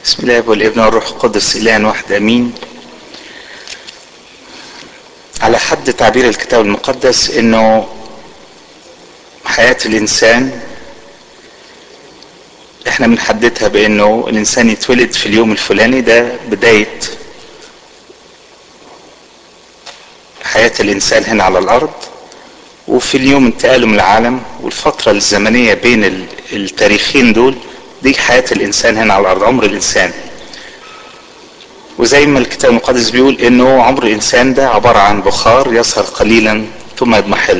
بسم الله والابن والروح القدس إله واحد أمين على حد تعبير الكتاب المقدس انه حياة الانسان احنا بنحددها بانه الانسان يتولد في اليوم الفلاني ده بداية حياة الانسان هنا على الارض وفي اليوم انتقاله من العالم والفترة الزمنية بين التاريخين دول دي حياة الانسان هنا على الارض عمر الانسان وزي ما الكتاب المقدس بيقول انه عمر الانسان ده عبارة عن بخار يسهر قليلا ثم يضمحل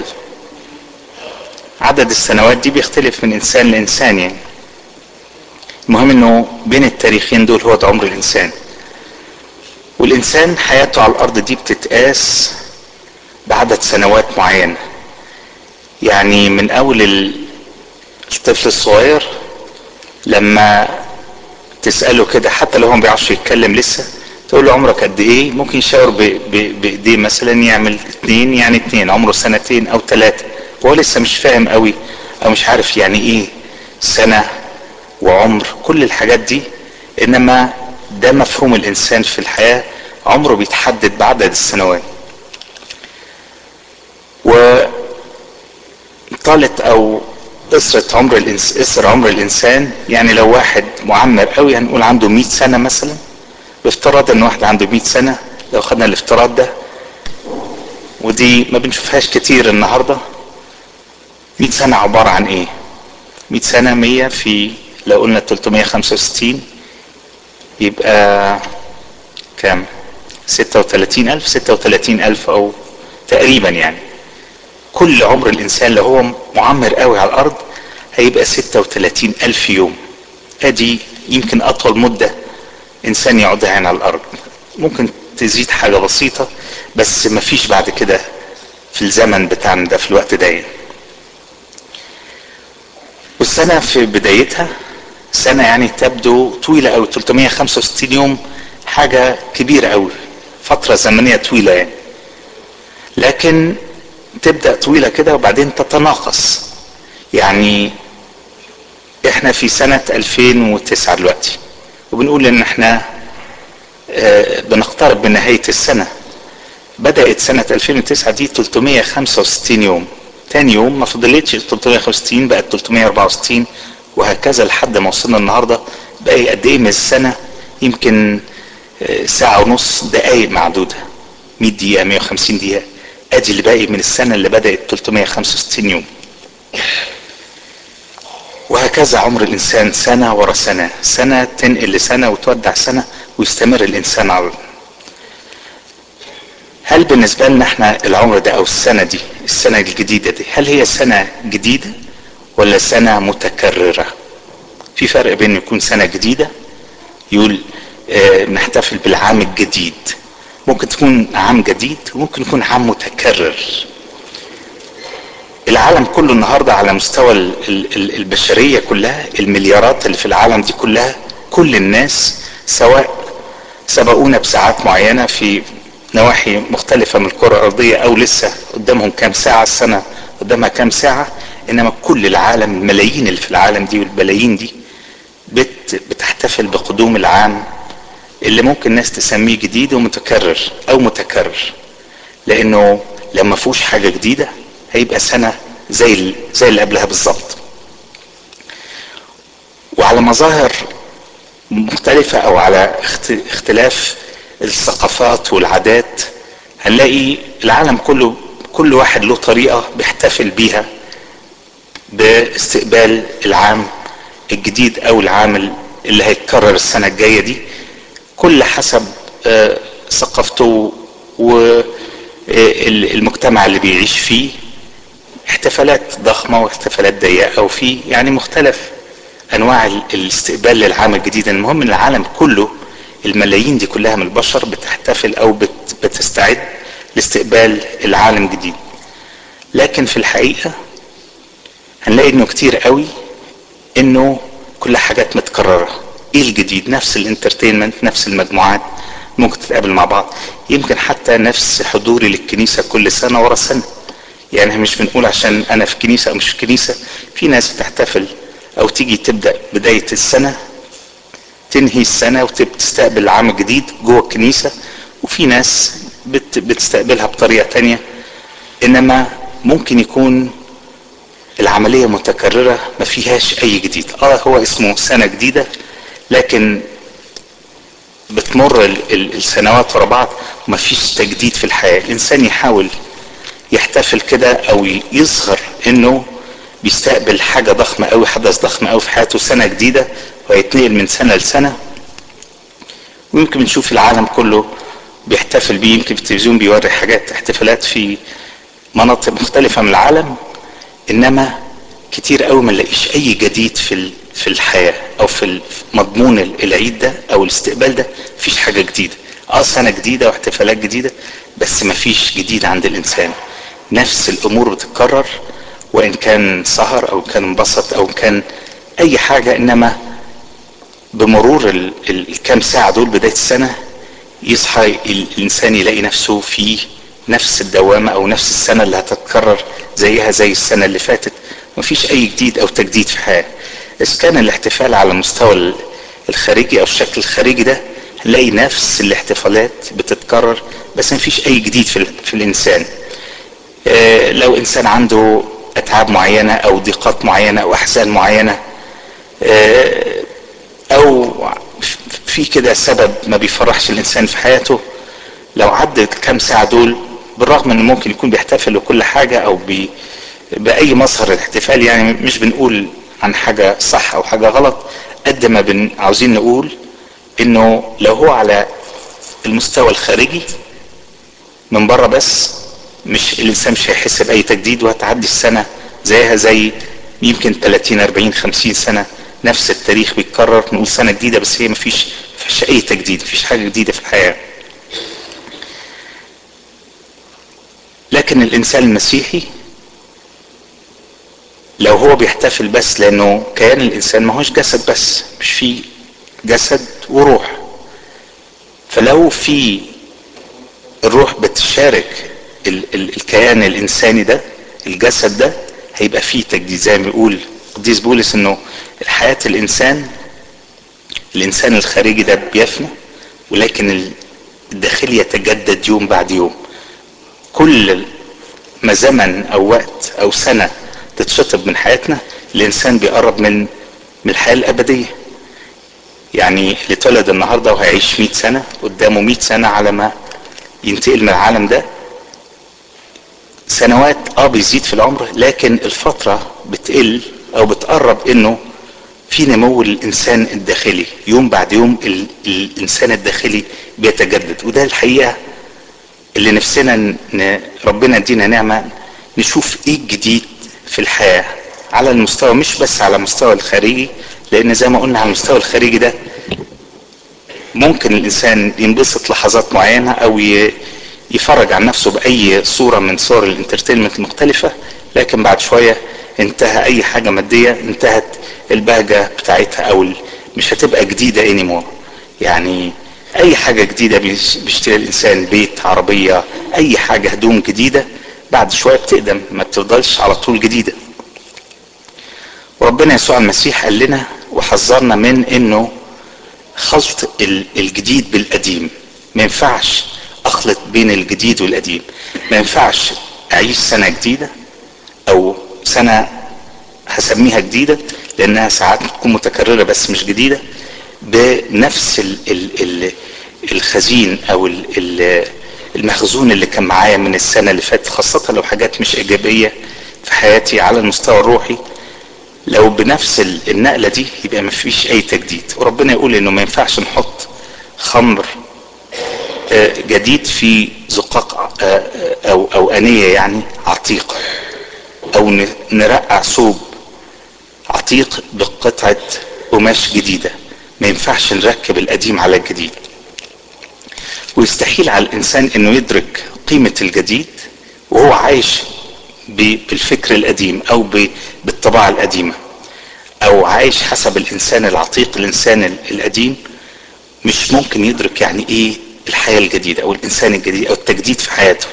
عدد السنوات دي بيختلف من انسان لانسان يعني المهم انه بين التاريخين دول هو ده عمر الانسان والانسان حياته على الارض دي بتتقاس بعدد سنوات معينة يعني من اول الطفل الصغير لما تسأله كده حتى لو هو ما بيعرفش يتكلم لسه تقول له عمرك قد ايه ممكن يشاور بايديه مثلا يعمل اتنين يعني اتنين عمره سنتين او ثلاثة وهو لسه مش فاهم قوي او مش عارف يعني ايه سنة وعمر كل الحاجات دي انما ده مفهوم الانسان في الحياة عمره بيتحدد بعدد السنوات و طالت او قصرة عمر الانس قصر عمر الانسان يعني لو واحد معمر قوي هنقول عنده 100 سنة مثلا بافتراض ان واحد عنده 100 سنة لو خدنا الافتراض ده ودي ما بنشوفهاش كتير النهاردة 100 سنة عبارة عن ايه 100 سنة 100 في لو قلنا 365 يبقى كام 36000 36000 او تقريبا يعني كل عمر الانسان لو هو معمر قوي على الارض هيبقى 36 الف يوم ادي يمكن اطول مدة انسان يقعدها هنا على الارض ممكن تزيد حاجة بسيطة بس مفيش بعد كده في الزمن بتاعنا ده في الوقت ده يعني. والسنة في بدايتها سنة يعني تبدو طويلة قوي 365 يوم حاجة كبيرة قوي فترة زمنية طويلة يعني لكن تبدأ طويلة كده وبعدين تتناقص يعني احنا في سنة 2009 دلوقتي وبنقول ان احنا اه بنقترب من نهاية السنة بدأت سنة 2009 دي 365 يوم تاني يوم ما فضلتش 365 بقت 364 وهكذا لحد ما وصلنا النهاردة بقى قد ايه من السنة يمكن اه ساعة ونص دقايق معدودة 100 دقيقة 150 دقيقة ادي اللي باقي من السنة اللي بدأت 365 يوم وهكذا عمر الانسان سنة ورا سنة سنة تنقل لسنة وتودع سنة ويستمر الانسان على هل بالنسبة لنا احنا العمر ده او السنة دي السنة الجديدة دي هل هي سنة جديدة ولا سنة متكررة في فرق بين يكون سنة جديدة يقول اه نحتفل بالعام الجديد ممكن تكون عام جديد وممكن يكون عام متكرر العالم كله النهاردة على مستوى البشرية كلها المليارات اللي في العالم دي كلها كل الناس سواء سبقونا بساعات معينة في نواحي مختلفة من الكرة الأرضية أو لسه قدامهم كام ساعة السنة قدامها كام ساعة إنما كل العالم الملايين اللي في العالم دي والبلايين دي بت بتحتفل بقدوم العام اللي ممكن الناس تسميه جديد ومتكرر او متكرر لانه لما فيهوش حاجه جديده هيبقى سنه زي زي اللي قبلها بالظبط وعلى مظاهر مختلفة او على اختلاف الثقافات والعادات هنلاقي العالم كله كل واحد له طريقة بيحتفل بيها باستقبال العام الجديد او العام اللي هيتكرر السنة الجاية دي كل حسب ثقافته والمجتمع اللي بيعيش فيه احتفالات ضخمة واحتفالات ضيقة وفي يعني مختلف انواع الاستقبال للعام الجديد المهم ان العالم كله الملايين دي كلها من البشر بتحتفل او بتستعد لاستقبال العالم الجديد لكن في الحقيقة هنلاقي انه كتير قوي انه كل حاجات متكرره ايه الجديد نفس الانترتينمنت نفس المجموعات ممكن تتقابل مع بعض يمكن حتى نفس حضوري للكنيسة كل سنة ورا سنة يعني مش بنقول عشان انا في كنيسة او مش في كنيسة في ناس بتحتفل او تيجي تبدأ بداية السنة تنهي السنة وتستقبل العام الجديد جوه الكنيسة وفي ناس بت بتستقبلها بطريقة تانية انما ممكن يكون العملية متكررة ما فيهاش اي جديد اه هو اسمه سنة جديدة لكن بتمر ال ال السنوات ورا بعض وما فيش تجديد في الحياة الانسان يحاول يحتفل كده او يظهر انه بيستقبل حاجة ضخمة قوي حدث ضخم قوي في حياته سنة جديدة ويتنقل من سنة لسنة ويمكن بنشوف العالم كله بيحتفل بيه يمكن في التلفزيون بيوري حاجات احتفالات في مناطق مختلفة من العالم انما كتير قوي ما نلاقيش اي جديد في في الحياة او في مضمون العيد ده او الاستقبال ده مفيش حاجة جديدة اه سنة جديدة واحتفالات جديدة بس مفيش جديد عند الانسان نفس الامور بتتكرر وان كان سهر او كان انبسط او كان اي حاجة انما بمرور الكام ساعة دول بداية السنة يصحى الانسان يلاقي نفسه في نفس الدوامة او نفس السنة اللي هتتكرر زيها زي السنة اللي فاتت مفيش اي جديد او تجديد في حياة اذا كان الاحتفال على المستوى الخارجي او الشكل الخارجي ده هنلاقي نفس الاحتفالات بتتكرر بس مفيش اي جديد في, في الانسان اه لو انسان عنده اتعاب معينة او ضيقات معينة او احزان معينة اه او في كده سبب ما بيفرحش الانسان في حياته لو عدى كام ساعة دول بالرغم انه ممكن يكون بيحتفل وكل حاجة او بي باي مظهر الاحتفال يعني مش بنقول عن حاجة صح او حاجة غلط قد ما بن عاوزين نقول انه لو هو على المستوى الخارجي من بره بس مش الانسان مش هيحس باي تجديد وهتعدي السنة زيها زي يمكن 30 40 50 سنة نفس التاريخ بيتكرر نقول سنة جديدة بس هي مفيش مفيش اي تجديد مفيش حاجة جديدة في الحياة لكن الانسان المسيحي لو هو بيحتفل بس لانه كيان الانسان ما هوش جسد بس مش فيه جسد وروح فلو في الروح بتشارك ال ال الكيان الانساني ده الجسد ده هيبقى فيه تجديد زي ما بيقول قديس بولس انه الحياة الانسان الانسان الخارجي ده بيفنى ولكن الداخلي يتجدد يوم بعد يوم كل ما زمن او وقت او سنة تتشطب من حياتنا الانسان بيقرب من من الحياة الابدية يعني اللي اتولد النهاردة وهيعيش 100 سنة قدامه 100 سنة على ما ينتقل من العالم ده سنوات اه بيزيد في العمر لكن الفترة بتقل او بتقرب انه في نمو الانسان الداخلي يوم بعد يوم ال الانسان الداخلي بيتجدد وده الحقيقة اللي نفسنا ن... ربنا يدينا نعمة نشوف ايه الجديد في الحياة على المستوى مش بس على المستوى الخارجي لان زي ما قلنا على المستوى الخارجي ده ممكن الانسان ينبسط لحظات معينة او ي... يفرج عن نفسه باي صورة من صور الانترتينمنت المختلفة لكن بعد شوية انتهى اي حاجة مادية انتهت البهجة بتاعتها او مش هتبقى جديدة انيمور يعني اي حاجة جديدة بيشتري الانسان بيت عربية اي حاجة هدوم جديدة بعد شوية بتقدم ما بتفضلش على طول جديدة وربنا يسوع المسيح قال لنا وحذرنا من انه خلط الجديد بالقديم ما ينفعش اخلط بين الجديد والقديم ما ينفعش اعيش سنة جديدة او سنة هسميها جديدة لانها ساعات تكون متكررة بس مش جديدة بنفس ال ال ال الخزين او ال ال المخزون اللي كان معايا من السنة اللي فاتت خاصة لو حاجات مش ايجابية في حياتي على المستوى الروحي لو بنفس النقلة دي يبقى ما فيش اي تجديد وربنا يقول انه ما ينفعش نحط خمر جديد في زقاق او او انية يعني عتيقة او نرقع ثوب عتيق بقطعة قماش جديدة ما ينفعش نركب القديم على الجديد ويستحيل على الانسان انه يدرك قيمة الجديد وهو عايش بالفكر القديم او بالطباعة القديمة او عايش حسب الانسان العتيق الانسان القديم مش ممكن يدرك يعني ايه الحياة الجديدة او الانسان الجديد او التجديد في حياته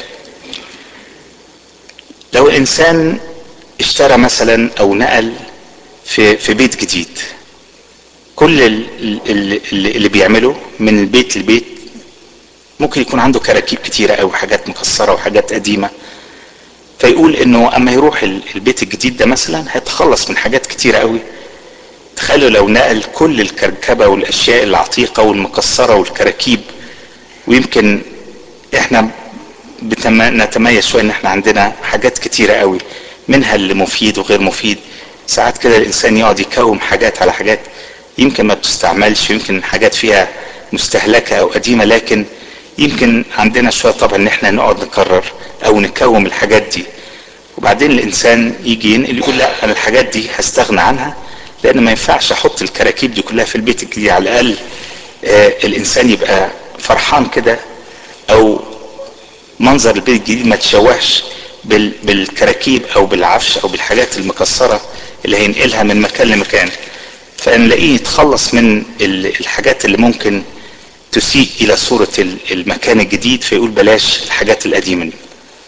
لو انسان اشترى مثلا او نقل في في بيت جديد كل اللي, اللي بيعمله من البيت للبيت ممكن يكون عنده كراكيب كتيرة أو حاجات مكسرة وحاجات قديمة فيقول انه اما يروح البيت الجديد ده مثلا هيتخلص من حاجات كتيرة قوي تخيلوا لو نقل كل الكركبة والاشياء العتيقة والمكسرة والكراكيب ويمكن احنا نتميز شوية ان احنا عندنا حاجات كتيرة قوي منها اللي مفيد وغير مفيد ساعات كده الانسان يقعد يكوم حاجات على حاجات يمكن ما بتستعملش يمكن حاجات فيها مستهلكة او قديمة لكن يمكن عندنا شوية طبعا ان احنا نقعد نكرر او نكوم الحاجات دي وبعدين الانسان يجي ينقل يقول لا انا الحاجات دي هستغنى عنها لان ما ينفعش احط الكراكيب دي كلها في البيت الجديد على الاقل آه الانسان يبقى فرحان كده او منظر البيت الجديد ما تشوهش بالكراكيب او بالعفش او بالحاجات المكسره اللي هينقلها من مكان لمكان فنلاقيه يتخلص من الحاجات اللي ممكن تسيء الى صورة المكان الجديد فيقول بلاش الحاجات القديمة دي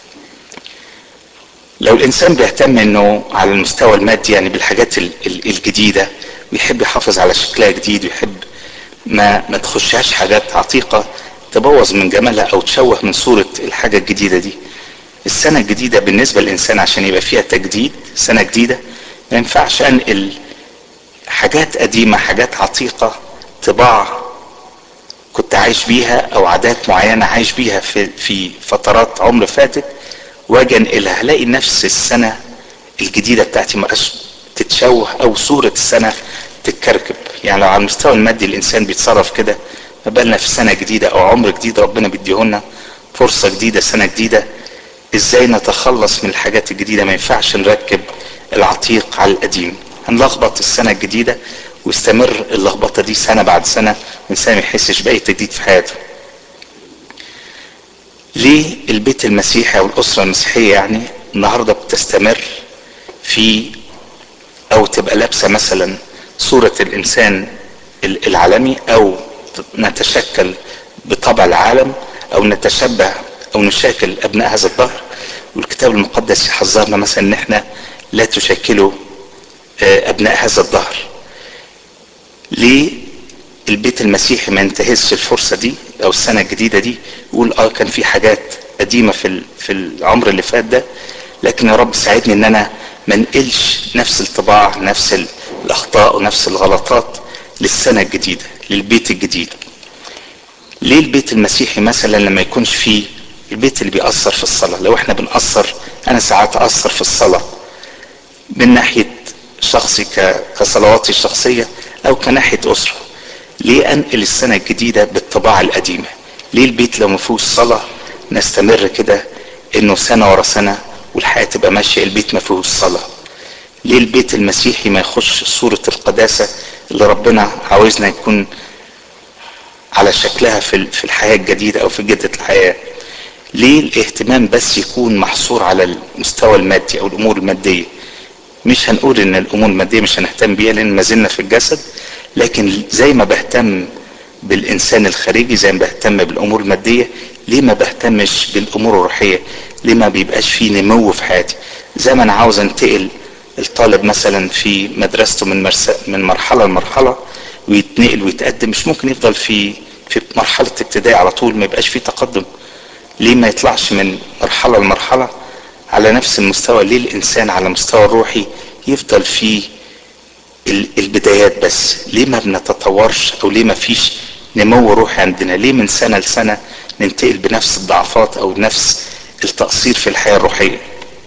لو الانسان بيهتم انه على المستوى المادي يعني بالحاجات الجديدة ويحب يحافظ على شكلها جديد ويحب ما ما تخشهاش حاجات عتيقة تبوظ من جمالها او تشوه من صورة الحاجة الجديدة دي السنة الجديدة بالنسبة للانسان عشان يبقى فيها تجديد سنة جديدة ما ينفعش انقل حاجات قديمة حاجات عتيقة طباع كنت عايش بيها او عادات معينة عايش بيها في, في فترات عمر فاتت واجي انقلها هلاقي نفس السنة الجديدة بتاعتي ما تتشوه او صورة السنة تتكركب يعني لو على المستوى المادي الانسان بيتصرف كده ما بالنا في سنة جديدة او عمر جديد ربنا بيديهولنا فرصة جديدة سنة جديدة ازاي نتخلص من الحاجات الجديدة ما ينفعش نركب العتيق على القديم هنلخبط السنة الجديدة ويستمر اللخبطة دي سنة بعد سنة والإنسان ما يحسش بأي تجديد في حياته. ليه البيت المسيحي أو الأسرة المسيحية يعني النهاردة بتستمر في أو تبقى لابسة مثلا صورة الإنسان العالمي أو نتشكل بطبع العالم أو نتشبه أو نشاكل أبناء هذا الظهر والكتاب المقدس يحذرنا مثلا إن إحنا لا تشكلوا أبناء هذا الظهر ليه البيت المسيحي ما ينتهزش الفرصة دي او السنة الجديدة دي يقول اه كان في حاجات قديمة في في العمر اللي فات ده لكن يا رب ساعدني ان انا ما انقلش نفس الطباع نفس الاخطاء ونفس الغلطات للسنة الجديدة للبيت الجديد ليه البيت المسيحي مثلا لما يكونش فيه البيت اللي بيأثر في الصلاة لو احنا بنأثر انا ساعات أأثر في الصلاة من ناحية شخصي كصلواتي الشخصية او كناحية اسرة ليه انقل السنة الجديدة بالطباع القديمة ليه البيت لو ما فيهوش صلاة نستمر كده انه سنة ورا سنة والحياة تبقى ماشية البيت ما فيهوش صلاة ليه البيت المسيحي ما يخش صورة القداسة اللي ربنا عاوزنا يكون على شكلها في في الحياة الجديدة او في جدة الحياة ليه الاهتمام بس يكون محصور على المستوى المادي او الامور المادية مش هنقول ان الامور الماديه مش هنهتم بيها لان ما زلنا في الجسد لكن زي ما بهتم بالانسان الخارجي زي ما بهتم بالامور الماديه ليه ما بهتمش بالامور الروحيه ليه ما بيبقاش في نمو في حياتي زي ما انا عاوز انتقل الطالب مثلا في مدرسته من مرس... من مرحله لمرحله ويتنقل ويتقدم مش ممكن يفضل في في مرحله ابتدائي على طول ما يبقاش في تقدم ليه ما يطلعش من مرحله لمرحله على نفس المستوى ليه الانسان على مستوى الروحي يفضل في البدايات بس ليه ما بنتطورش او ليه ما فيش نمو روحي عندنا ليه من سنة لسنة ننتقل بنفس الضعفات او نفس التقصير في الحياة الروحية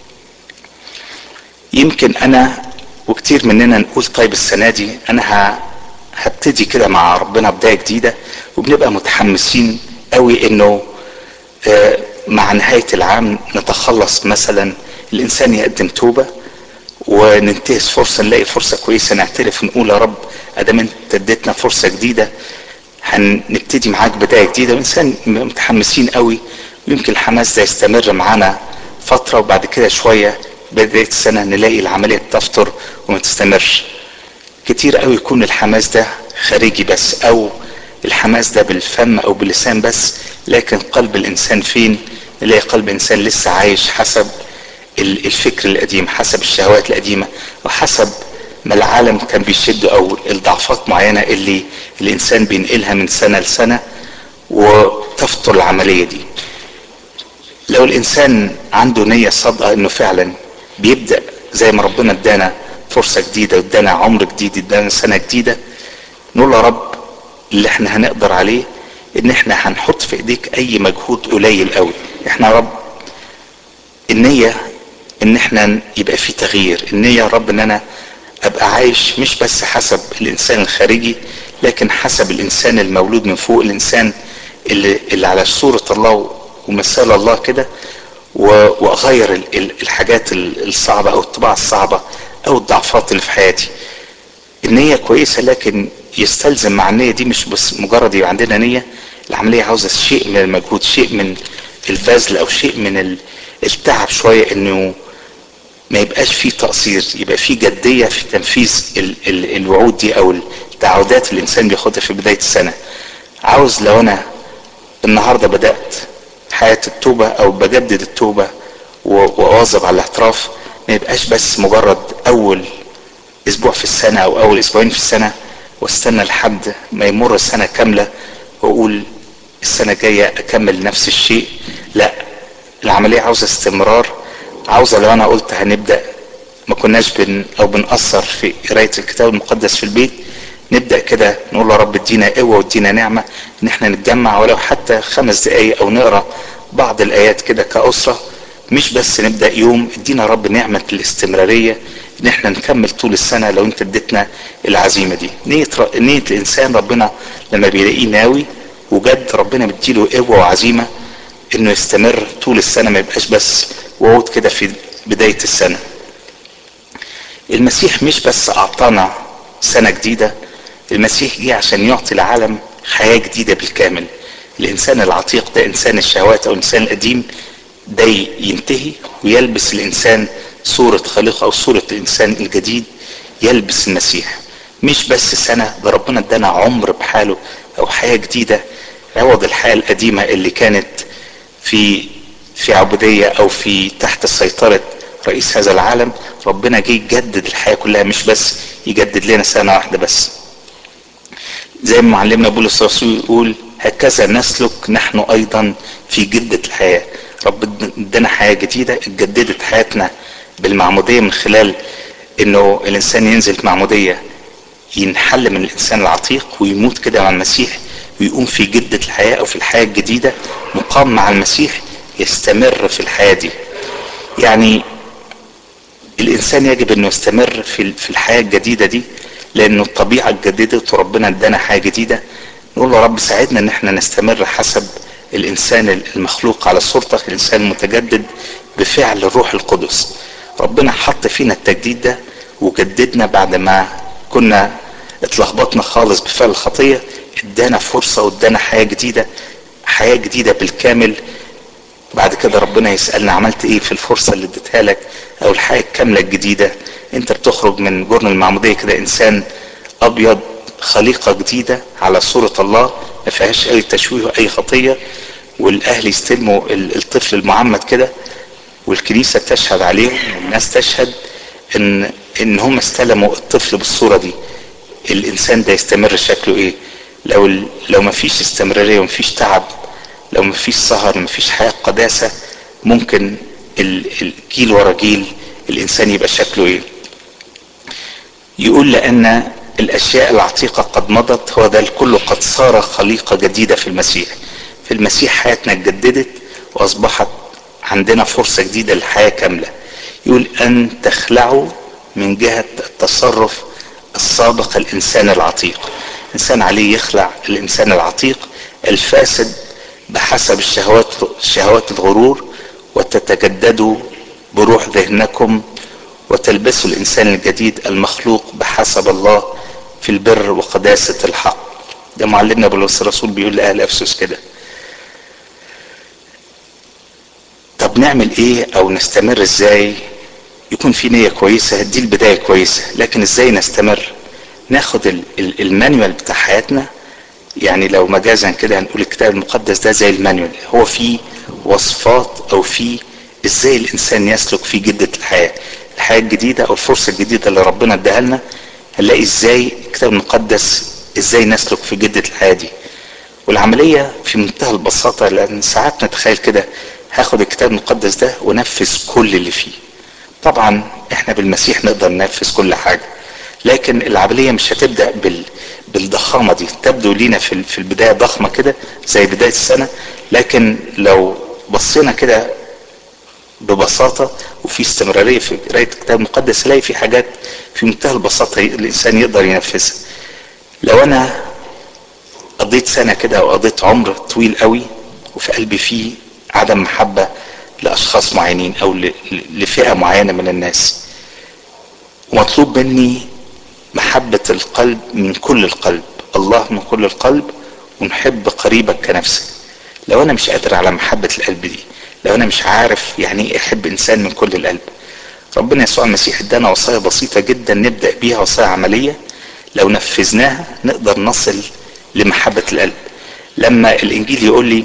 يمكن انا وكتير مننا نقول طيب السنة دي انا هبتدي كده مع ربنا بداية جديدة وبنبقى متحمسين قوي انه مع نهاية العام نتخلص مثلا الإنسان يقدم توبة وننتهز فرصة نلاقي فرصة كويسة نعترف ونقول يا رب أدام أنت اديتنا فرصة جديدة هنبتدي معاك بداية جديدة والإنسان متحمسين قوي ويمكن الحماس ده يستمر معانا فترة وبعد كده شوية بداية السنة نلاقي العملية تفتر وما تستمرش كتير قوي يكون الحماس ده خارجي بس أو الحماس ده بالفم او باللسان بس لكن قلب الانسان فين نلاقي قلب الانسان لسه عايش حسب الفكر القديم حسب الشهوات القديمه وحسب ما العالم كان بيشد او الضعفات معينة اللي الانسان بينقلها من سنة لسنة وتفطر العملية دي لو الانسان عنده نية صادقة انه فعلا بيبدأ زي ما ربنا ادانا فرصة جديدة وادانا عمر جديد ادانا سنة جديدة نقول يا رب اللي احنا هنقدر عليه ان احنا هنحط في ايديك اي مجهود قليل قوي احنا يا رب النية ان احنا يبقى في تغيير النية يا رب ان انا ابقى عايش مش بس حسب الانسان الخارجي لكن حسب الانسان المولود من فوق الانسان اللي, اللي على صورة الله ومثال الله كده واغير الحاجات الصعبة او الطباع الصعبة او الضعفات اللي في حياتي النية كويسة لكن يستلزم مع النية دي مش بس مجرد يبقى عندنا نية العملية عاوزة شيء من المجهود شيء من البذل او شيء من التعب شوية انه ما يبقاش فيه تقصير يبقى فيه جدية في تنفيذ ال ال الوعود دي او التعهدات اللي الانسان بياخدها في بداية السنة عاوز لو انا النهاردة بدأت حياة التوبة او بجدد التوبة واواظب على الاعتراف ما يبقاش بس مجرد اول اسبوع في السنة او اول اسبوعين في السنة واستنى لحد ما يمر السنة كاملة واقول السنة الجاية اكمل نفس الشيء لا العملية عاوزة استمرار عاوزة لو انا قلت هنبدأ ما كناش بن او بنأثر في قراية الكتاب المقدس في البيت نبدأ كده نقول يا رب ادينا قوة وادينا نعمة ان احنا نتجمع ولو حتى خمس دقايق او نقرا بعض الايات كده كأسرة مش بس نبدأ يوم ادينا يا رب نعمة الاستمرارية ان احنا نكمل طول السنة لو انت اديتنا العزيمة دي نية, ر... نية الانسان ربنا لما بيلاقيه ناوي وجد ربنا بيديله قوة وعزيمة انه يستمر طول السنة ما يبقاش بس وعود كده في بداية السنة المسيح مش بس اعطانا سنة جديدة المسيح جه عشان يعطي العالم حياة جديدة بالكامل الانسان العتيق ده انسان الشهوات او الانسان القديم ده ينتهي ويلبس الانسان صورة خالقه او صورة الانسان الجديد يلبس المسيح مش بس سنة ده ربنا ادانا عمر بحاله او حياة جديدة عوض الحياة القديمة اللي كانت في في عبودية او في تحت سيطرة رئيس هذا العالم ربنا جه يجدد الحياة كلها مش بس يجدد لنا سنة واحدة بس زي ما معلمنا بولس الرسول يقول هكذا نسلك نحن ايضا في جدة الحياة رب ادانا حياة جديدة اتجددت حياتنا بالمعمودية من خلال انه الانسان ينزل معمودية ينحل من الانسان العتيق ويموت كده مع المسيح ويقوم في جدة الحياة او في الحياة الجديدة مقام مع المسيح يستمر في الحياة دي يعني الانسان يجب انه يستمر في في الحياة الجديدة دي لانه الطبيعة اتجددت وربنا ادانا حياة جديدة نقول له رب ساعدنا ان احنا نستمر حسب الانسان المخلوق على صورتك الانسان المتجدد بفعل الروح القدس ربنا حط فينا التجديد ده وجددنا بعد ما كنا اتلخبطنا خالص بفعل الخطية ادانا فرصة وادانا حياة جديدة حياة جديدة بالكامل بعد كده ربنا يسألنا عملت ايه في الفرصة اللي اديتها لك او الحياة الكاملة الجديدة انت بتخرج من جرن المعمودية كده انسان ابيض خليقة جديدة على صورة الله ما فيهاش اي تشويه واي خطية والاهل يستلموا الطفل المعمد كده والكنيسة تشهد عليهم والناس تشهد ان ان هم استلموا الطفل بالصورة دي الانسان ده يستمر شكله ايه لو لو ما فيش استمرارية وما فيش تعب لو ما فيش سهر ما فيش حياة قداسة ممكن الجيل ورا جيل الانسان يبقى شكله ايه يقول لان الاشياء العتيقة قد مضت هو ده الكل قد صار خليقة جديدة في المسيح في المسيح حياتنا اتجددت واصبحت عندنا فرصة جديدة للحياة كاملة يقول ان تخلعوا من جهة التصرف السابق الانسان العتيق الانسان عليه يخلع الانسان العتيق الفاسد بحسب الشهوات شهوات الغرور وتتجددوا بروح ذهنكم وتلبسوا الانسان الجديد المخلوق بحسب الله في البر وقداسة الحق ده معلمنا بولس الرسول بيقول لأهل أفسس كده طب نعمل ايه او نستمر ازاي يكون في نية كويسة دي البداية كويسة لكن ازاي نستمر ناخد المانيوال بتاع حياتنا يعني لو مجازا كده هنقول الكتاب المقدس ده زي المانيوال هو فيه وصفات او فيه ازاي الانسان يسلك في جدة الحياة الحياة الجديدة او الفرصة الجديدة اللي ربنا اداها لنا هنلاقي ازاي الكتاب المقدس ازاي نسلك في جدة الحياة دي والعملية في منتهى البساطة لأن ساعات نتخيل كده هاخد الكتاب المقدس ده ونفذ كل اللي فيه طبعا احنا بالمسيح نقدر ننفذ كل حاجة لكن العملية مش هتبدأ بال بالضخامة دي تبدو لينا في في البداية ضخمة كده زي بداية السنة لكن لو بصينا كده ببساطة وفي استمرارية في قراية الكتاب المقدس نلاقي في حاجات في منتهى البساطة الإنسان يقدر ينفذها لو أنا قضيت سنة كده أو قضيت عمر طويل قوي وفي قلبي فيه عدم محبة لأشخاص معينين أو لفئة معينة من الناس ومطلوب مني محبة القلب من كل القلب الله من كل القلب ونحب قريبك كنفسك لو أنا مش قادر على محبة القلب دي لو أنا مش عارف يعني إيه أحب إنسان من كل القلب ربنا يسوع المسيح ادانا وصايا بسيطة جدا نبدأ بيها وصايا عملية لو نفذناها نقدر نصل لمحبة القلب لما الإنجيل يقول لي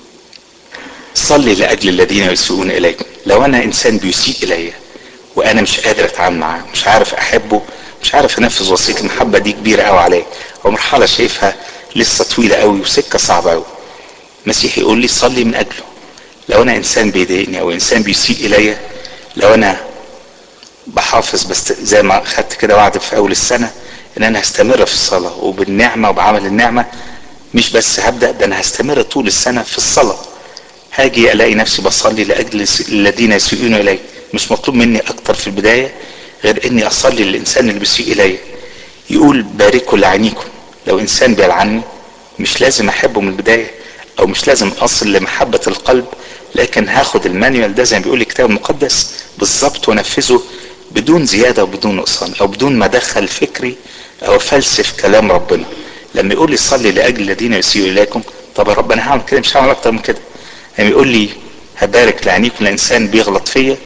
صلي لأجل الذين يسيئون إليكم لو أنا إنسان بيسيء إلي وأنا مش قادر أتعامل معاه مش عارف أحبه مش عارف أنفذ وصية المحبة دي كبيرة أوي عليا ومرحلة شايفها لسه طويلة أوي وسكة صعبة أوي المسيح يقول لي صلي من أجله لو أنا إنسان بيضايقني أو إنسان بيسيء إلي لو أنا بحافظ بس زي ما خدت كده وعد في أول السنة إن أنا هستمر في الصلاة وبالنعمة وبعمل النعمة مش بس هبدأ ده أنا هستمر طول السنة في الصلاة هاجي الاقي نفسي بصلي لاجل الذين يسيئون الي مش مطلوب مني اكتر في البدايه غير اني اصلي للانسان اللي بيسيء الي يقول باركوا لعينيكم لو انسان بيلعني مش لازم احبه من البدايه او مش لازم اصل لمحبه القلب لكن هاخد المانيوال ده زي ما بيقول الكتاب المقدس بالظبط وانفذه بدون زياده وبدون نقصان او بدون ما ادخل فكري او فلسف كلام ربنا لما يقول لي صلي لاجل الذين يسيئوا اليكم طب يا رب انا هعمل كده مش هعمل اكتر من كده يعني يقول لي هبارك لعينيكم الانسان بيغلط فيا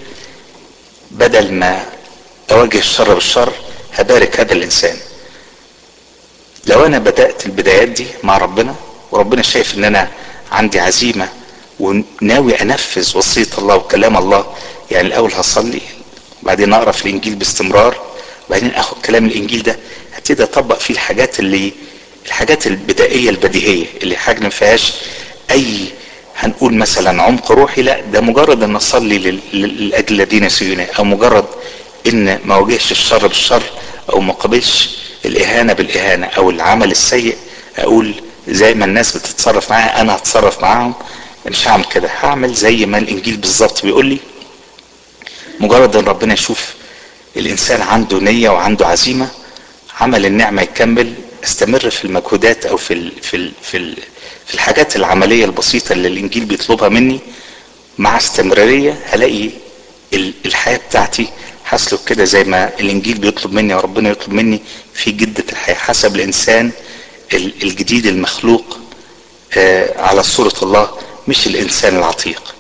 بدل ما اواجه الشر بالشر هبارك هذا الانسان لو انا بدات البدايات دي مع ربنا وربنا شايف ان انا عندي عزيمه وناوي انفذ وصيه الله وكلام الله يعني الاول هصلي وبعدين اقرا في الانجيل باستمرار وبعدين اخد كلام الانجيل ده هبتدي اطبق فيه الحاجات اللي الحاجات البدائيه البديهيه اللي حاجه ما فيهاش اي هنقول مثلا عمق روحي لا ده مجرد ان اصلي لاجل الذين يسيئون او مجرد ان ما واجهش الشر بالشر او ما قابلش الاهانه بالاهانه او العمل السيء اقول زي ما الناس بتتصرف معايا انا هتصرف معاهم مش هعمل كده هعمل زي ما الانجيل بالظبط بيقول لي مجرد ان ربنا يشوف الانسان عنده نيه وعنده عزيمه عمل النعمه يكمل استمر في المجهودات او في ال في ال في ال في الحاجات العمليه البسيطه اللي الانجيل بيطلبها مني مع استمراريه هلاقي الحياه بتاعتي هسلك كده زي ما الانجيل بيطلب مني وربنا يطلب مني في جده الحياه حسب الانسان الجديد المخلوق على صوره الله مش الانسان العتيق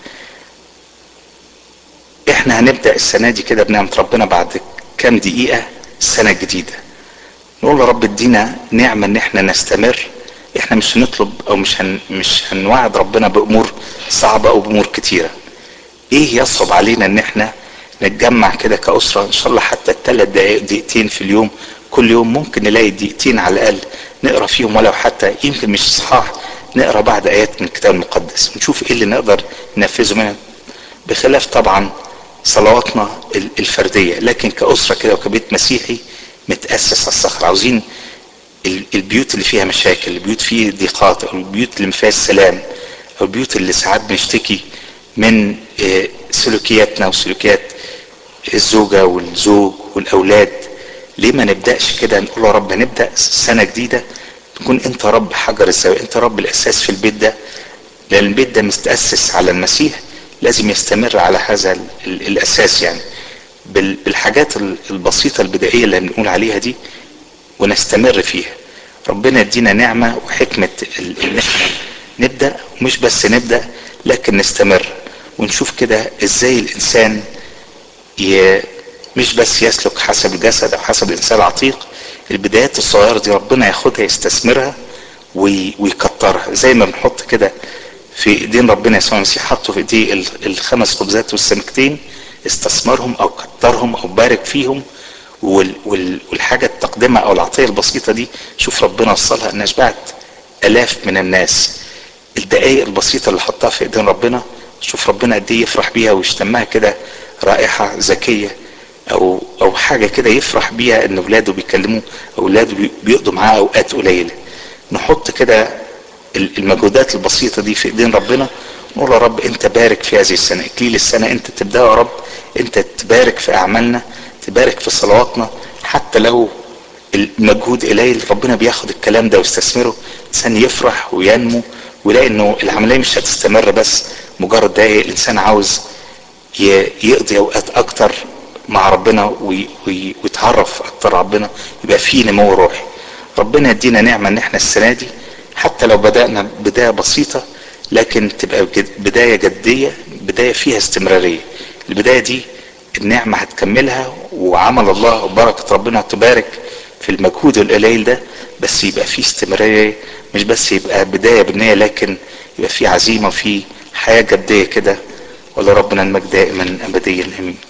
احنا هنبدا السنه دي كده بنعمه ربنا بعد كام دقيقه السنه الجديده نقول يا رب ادينا نعمه ان احنا نستمر احنا مش هنطلب او مش هن مش هنوعد ربنا بامور صعبه او بامور كتيره ايه يصعب علينا ان احنا نتجمع كده كاسره ان شاء الله حتى الثلاث دقائق دقيقتين في اليوم كل يوم ممكن نلاقي دقيقتين على الاقل نقرا فيهم ولو حتى يمكن مش صحاح نقرا بعض ايات من الكتاب المقدس ونشوف ايه اللي نقدر ننفذه منها بخلاف طبعا صلواتنا الفرديه لكن كاسره كده وكبيت مسيحي متاسس على الصخر عاوزين البيوت اللي فيها مشاكل البيوت فيه ضيقات او البيوت اللي ما فيهاش سلام او البيوت اللي ساعات بنشتكي من سلوكياتنا وسلوكيات الزوجة والزوج والأولاد ليه ما نبدأش كده نقول يا رب نبدأ سنة جديدة تكون أنت رب حجر الزاوية أنت رب الأساس في البيت ده لأن البيت ده متأسس على المسيح لازم يستمر على هذا الأساس يعني بالحاجات البسيطة البدائية اللي بنقول عليها دي ونستمر فيها ربنا يدينا نعمة وحكمة ان احنا نبدأ ومش بس نبدأ لكن نستمر ونشوف كده ازاي الانسان ي... مش بس يسلك حسب الجسد او حسب الانسان العتيق البدايات الصغيرة دي ربنا ياخدها يستثمرها وي... ويكترها زي ما بنحط كده في ايدين ربنا يسوع المسيح حطه في ايديه الخمس خبزات والسمكتين استثمرهم او كترهم او بارك فيهم وال... وال... والحاجة التقدير التقدمة او العطية البسيطة دي شوف ربنا وصلها انها شبعت الاف من الناس الدقايق البسيطة اللي حطها في ايدين ربنا شوف ربنا قد ايه يفرح بيها ويشتمها كده رائحة ذكية او او حاجة كده يفرح بيها ان اولاده بيكلموه اولاده بيقضوا معاه اوقات قليلة نحط كده المجهودات البسيطة دي في ايدين ربنا نقول يا رب انت بارك في هذه السنة اكليل السنة انت تبدأ يا رب انت تبارك في اعمالنا تبارك في صلواتنا حتى لو المجهود قليل ربنا بياخد الكلام ده ويستثمره الانسان يفرح وينمو ويلاقي انه العمليه مش هتستمر بس مجرد دقايق الانسان عاوز يقضي اوقات اكتر مع ربنا ويتعرف اكتر ربنا يبقى فيه نمو روحي ربنا يدينا نعمه ان احنا السنه دي حتى لو بدانا بدايه بسيطه لكن تبقى بدايه جديه بدايه فيها استمراريه البدايه دي النعمه هتكملها وعمل الله وبركه ربنا تبارك في المجهود القليل ده بس يبقى فيه استمرارية مش بس يبقى بداية بالنية لكن يبقى فيه عزيمة وفيه حياة جدية كده ولربنا المجد دائما أبديا آمين